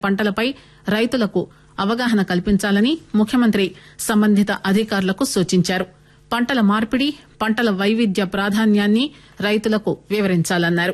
పంటలపై రైతులకు అవగాహన కల్పించాలని ముఖ్యమంత్రి సంబంధిత అధికారులకు సూచించారు పంటల మార్పిడి పంటల వైవిధ్య ప్రాధాన్యాన్ని రైతులకు వివరించాలన్నారు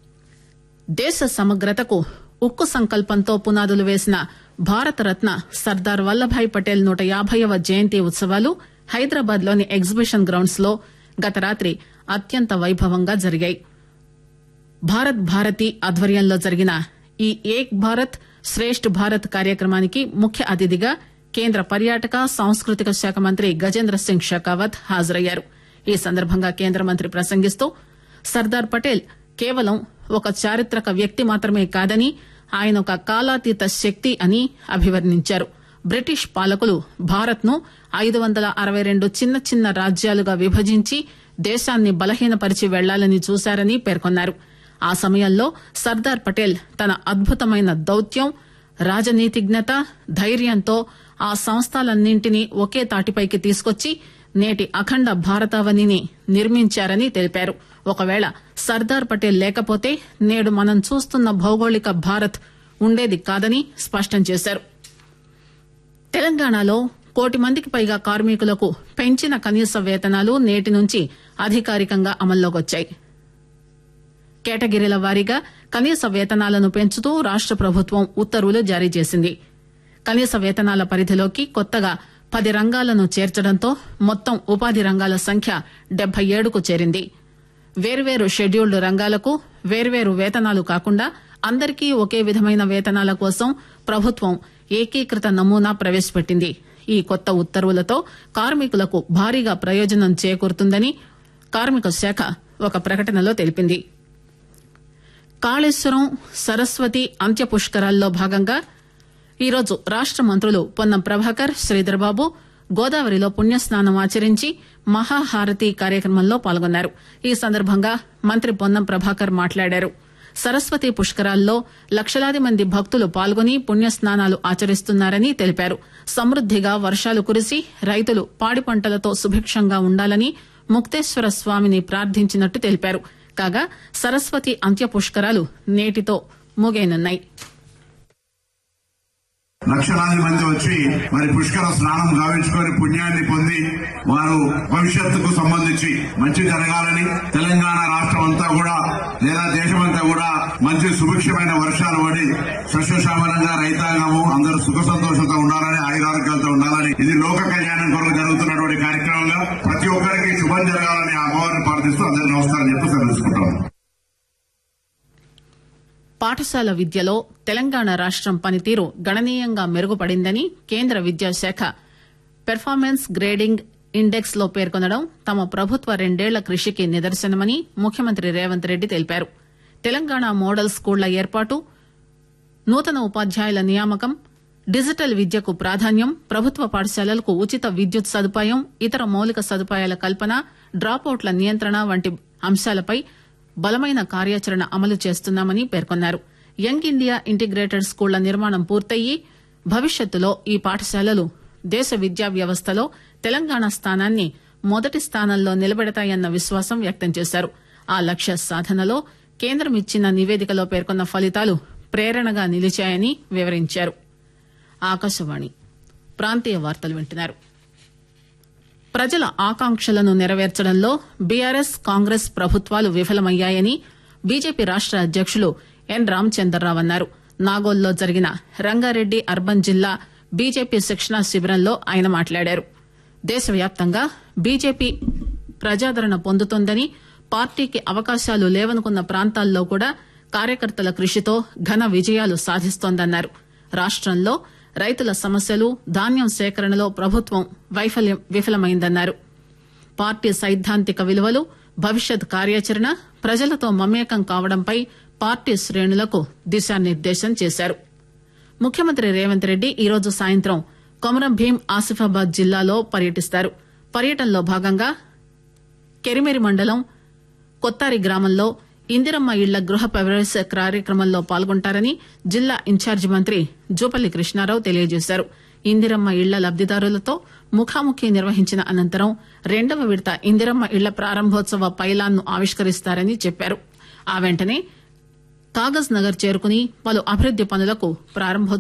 దేశ సమగ్రతకు ఉక్కు సంకల్పంతో పునాదులు వేసిన భారతరత్న సర్దార్ వల్లభాయ్ పటేల్ నూట యాభైవ జయంతి ఉత్సవాలు హైదరాబాద్ లోని ఎగ్జిబిషన్ గ్రౌండ్స్ లో గత రాత్రి అత్యంత వైభవంగా జరిగాయి భారత్ భారతి ఆధ్వర్యంలో జరిగిన ఈ ఏక్ భారత్ శ్రేష్ఠ్ భారత్ కార్యక్రమానికి ముఖ్య అతిథిగా కేంద్ర పర్యాటక సాంస్కృతిక శాఖ మంత్రి గజేంద్ర సింగ్ షెకావత్ హాజరయ్యారు ఈ సందర్భంగా కేంద్ర మంత్రి ప్రసంగిస్తూ సర్దార్ పటేల్ కేవలం ఒక చారిత్రక వ్యక్తి మాత్రమే కాదని ఆయన ఒక కాలాతీత శక్తి అని అభివర్ణించారు బ్రిటిష్ పాలకులు భారత్ ను ఐదు వందల అరవై రెండు చిన్న చిన్న రాజ్యాలుగా విభజించి దేశాన్ని బలహీనపరిచి వెళ్లాలని చూశారని పేర్కొన్నారు ఆ సమయంలో సర్దార్ పటేల్ తన అద్భుతమైన దౌత్యం రాజనీతిజ్ఞత ధైర్యంతో ఆ సంస్థలన్నింటినీ ఒకే తాటిపైకి తీసుకొచ్చి నేటి అఖండ భారతావనిని నిర్మించారని తెలిపారు ఒకవేళ సర్దార్ పటేల్ లేకపోతే నేడు మనం చూస్తున్న భౌగోళిక భారత్ ఉండేది కాదని స్పష్టం చేశారు తెలంగాణలో కోటి మందికి పైగా కార్మికులకు పెంచిన కనీస వేతనాలు నేటి నుంచి అధికారికంగా అమల్లోకి వచ్చాయి కేటగిరీల వారీగా కనీస వేతనాలను పెంచుతూ రాష్ట ప్రభుత్వం ఉత్తర్వులు జారీ చేసింది కనీస వేతనాల పరిధిలోకి కొత్తగా పది రంగాలను చేర్చడంతో మొత్తం ఉపాధి రంగాల సంఖ్య డెబ్బై ఏడుకు చేరింది వేర్వేరు షెడ్యూల్డ్ రంగాలకు వేర్వేరు వేతనాలు కాకుండా అందరికీ ఒకే విధమైన వేతనాల కోసం ప్రభుత్వం ఏకీకృత నమూనా ప్రవేశపెట్టింది ఈ కొత్త ఉత్తర్వులతో కార్మికులకు భారీగా ప్రయోజనం చేకూరుతుందని కార్మిక శాఖ ఒక ప్రకటనలో తెలిపింది కాళేశ్వరం సరస్వతి అంత్య పుష్కరాల్లో భాగంగా ఈరోజు రాష్ట మంత్రులు పొన్నం ప్రభాకర్ శ్రీధర్బాబు గోదావరిలో పుణ్యస్నానం ఆచరించి మహాహారతి కార్యక్రమంలో పాల్గొన్నారు ఈ సందర్భంగా మంత్రి పొన్నం ప్రభాకర్ మాట్లాడారు సరస్వతి పుష్కరాల్లో లక్షలాది మంది భక్తులు పాల్గొని పుణ్యస్నానాలు ఆచరిస్తున్నారని తెలిపారు సమృద్దిగా వర్షాలు కురిసి రైతులు పాడి పంటలతో సుభిక్షంగా ఉండాలని ముక్తేశ్వర స్వామిని ప్రార్థించినట్టు తెలిపారు కాగా సరస్వతి అంత్య పుష్కరాలు నేటితో ముగియనున్నాయి లక్షలాది మంది వచ్చి మరి పుష్కర స్నానం గావించుకొని పుణ్యాన్ని పొంది వారు భవిష్యత్తుకు సంబంధించి మంచి జరగాలని తెలంగాణ రాష్ట్రం అంతా కూడా లేదా దేశమంతా కూడా మంచి సుభిక్షమైన వర్షాలు పడి సస్యశ్యామలంగా రైతాంగము అందరూ సుఖ సంతోషంతో ఉండాలని ఆయురారోగ్యాలతో ఉండాలని ఇది లోక కళ్యాణం కొరకు జరుగుతున్నటువంటి కార్యక్రమంగా ప్రతి ఒక్కరికి శుభం జరగాలని ఆ అమ్మవారిని ప్రార్థిస్తూ అందరికీ నమస్కారం చెప్పి సెలవుకుంటాం పాఠశాల విద్యలో తెలంగాణ రాష్టం పనితీరు గణనీయంగా మెరుగుపడిందని కేంద్ర విద్యాశాఖ పెర్ఫార్మెన్స్ గ్రేడింగ్ ఇండెక్స్ లో పేర్కొనడం తమ ప్రభుత్వ రెండేళ్ల కృషికి నిదర్శనమని ముఖ్యమంత్రి రేవంత్ రెడ్డి తెలిపారు తెలంగాణ మోడల్ స్కూళ్ల ఏర్పాటు నూతన ఉపాధ్యాయుల నియామకం డిజిటల్ విద్యకు ప్రాధాన్యం ప్రభుత్వ పాఠశాలలకు ఉచిత విద్యుత్ సదుపాయం ఇతర మౌలిక సదుపాయాల కల్పన డ్రాపౌట్ల నియంత్రణ వంటి అంశాలపై బలమైన కార్యాచరణ అమలు చేస్తున్నామని పేర్కొన్నారు యంగ్ ఇండియా ఇంటిగ్రేటెడ్ స్కూళ్ల నిర్మాణం పూర్తయి భవిష్యత్తులో ఈ పాఠశాలలు దేశ విద్యా వ్యవస్థలో తెలంగాణ స్థానాన్ని మొదటి స్థానంలో నిలబెడతాయన్న విశ్వాసం వ్యక్తం చేశారు ఆ లక్ష్య సాధనలో కేంద్రం ఇచ్చిన నివేదికలో పేర్కొన్న ఫలితాలు ప్రేరణగా నిలిచాయని వివరించారు ఆకాశవాణి ప్రాంతీయ వార్తలు వింటున్నారు ప్రజల ఆకాంక్షలను నెరవేర్చడంలో బీఆర్ఎస్ కాంగ్రెస్ ప్రభుత్వాలు విఫలమయ్యాయని బీజేపీ రాష్ట అధ్యకులు ఎన్ రామచంద్రరావు అన్నారు నాగోల్లో జరిగిన రంగారెడ్డి అర్బన్ జిల్లా బీజేపీ శిక్షణా శిబిరంలో ఆయన మాట్లాడారు దేశవ్యాప్తంగా బీజేపీ ప్రజాదరణ పొందుతోందని పార్టీకి అవకాశాలు లేవనుకున్న ప్రాంతాల్లో కూడా కార్యకర్తల కృషితో ఘన విజయాలు సాధిస్తోందన్నారు రాష్టంలో రైతుల సమస్యలు ధాన్యం సేకరణలో ప్రభుత్వం వైఫల్యం విఫలమైందన్నారు పార్టీ సైద్ధాంతిక విలువలు భవిష్యత్ కార్యాచరణ ప్రజలతో మమేకం కావడంపై పార్టీ శ్రేణులకు దిశానిర్దేశం చేశారు ముఖ్యమంత్రి రేవంత్ రెడ్డి ఈరోజు సాయంత్రం కొమరం భీం ఆసిఫాబాద్ జిల్లాలో పర్యటిస్తారు పర్యటనలో భాగంగా కెరిమెరి మండలం కొత్తారి గ్రామంలో ఇందిరమ్మ ఇళ్ల గృహ ప్రవేశ కార్యక్రమంలో పాల్గొంటారని జిల్లా ఇన్ఛార్జి మంత్రి జూపల్లి కృష్ణారావు తెలియజేశారు ఇందిరమ్మ ఇళ్ల లబ్దిదారులతో ముఖాముఖి నిర్వహించిన అనంతరం రెండవ విడత ఇందిరమ్మ ఇళ్ల ప్రారంభోత్సవ పైలాన్ ను ఆవిష్కరిస్తారని చెప్పారు ఆ వెంటనే కాగజ్ నగర్ చేరుకుని పలు అభివృద్ది పనులకు ప్రారంభోత్సవం